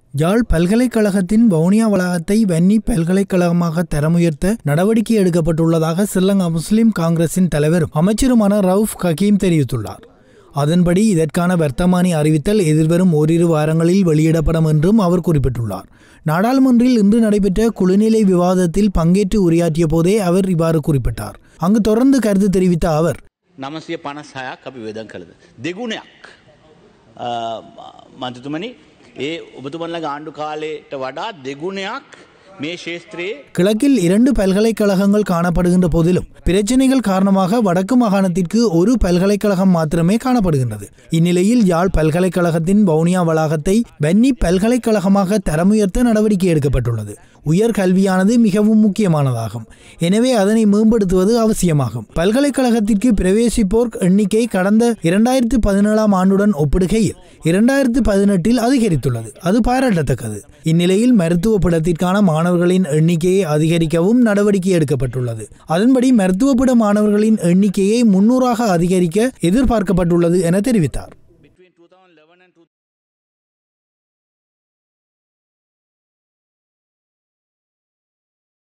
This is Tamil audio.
யாழ் பல்கலைக்கழகத்தின் வவுனியா வளாகத்தை வன்னி பல்கலைக்கழகமாக தரமுயர்த்த நடவடிக்கை எடுக்கப்பட்டுள்ளதாக ஸ்ரீலங்கா முஸ்லிம் காங்கிரசின் தலைவரும் அமைச்சருமான ரவுஃப் ஹக்கீம் தெரிவித்துள்ளார் அதன்படி இதற்கான வர்த்தமானி அறிவித்தல் எதிர்வரும் ஓரிரு வாரங்களில் வெளியிடப்படும் என்றும் அவர் குறிப்பிட்டுள்ளார் நாடாளுமன்றில் இன்று நடைபெற்ற குழுநிலை விவாதத்தில் பங்கேற்று உரையாற்றிய போதே அவர் இவ்வாறு குறிப்பிட்டார் அங்கு தொடர்ந்து கருத்து தெரிவித்த அவர் නමසය පනස් හයක් අපි වෙදන් කළද. දෙගුණයක් මන්තතුමනි ඒ ඔබතුමන්ල ආණ්ඩු කාලයට වඩා දෙගුණයක් මේ ශේත්‍රයේ கிழக்கில் இரண்டு பல்கலைக்கழகங்கள் காணப்படுகின்ற போதிலும் பிரச்சினைகள் காரணமாக வடக்கு மாகாணத்திற்கு ஒரு பல்கலைக்கழகம் மாத்திரமே காணப்படுகின்றது இந்நிலையில் யாழ் பல்கலைக்கழகத்தின் வவுனியா வளாகத்தை வன்னி பல்கலைக்கழகமாக தரமுயர்த்த நடவடிக்கை எடுக்கப்பட்டுள்ளது உயர் கல்வியானது மிகவும் முக்கியமானதாகும் எனவே அதனை மேம்படுத்துவது அவசியமாகும் பல்கலைக்கழகத்திற்கு பிரவேசிப்போர் எண்ணிக்கை கடந்த இரண்டாயிரத்து பதினேழாம் ஆண்டுடன் ஒப்பிடுகையில் இரண்டாயிரத்து பதினெட்டில் அதிகரித்துள்ளது அது பாராட்டத்தக்கது இந்நிலையில் மருத்துவ படத்திற்கான மாணவர்களின் எண்ணிக்கையை அதிகரிக்கவும் நடவடிக்கை எடுக்கப்பட்டுள்ளது அதன்படி மருத்துவ பட மாணவர்களின் எண்ணிக்கையை முன்னூறாக அதிகரிக்க எதிர்பார்க்கப்பட்டுள்ளது என தெரிவித்தார்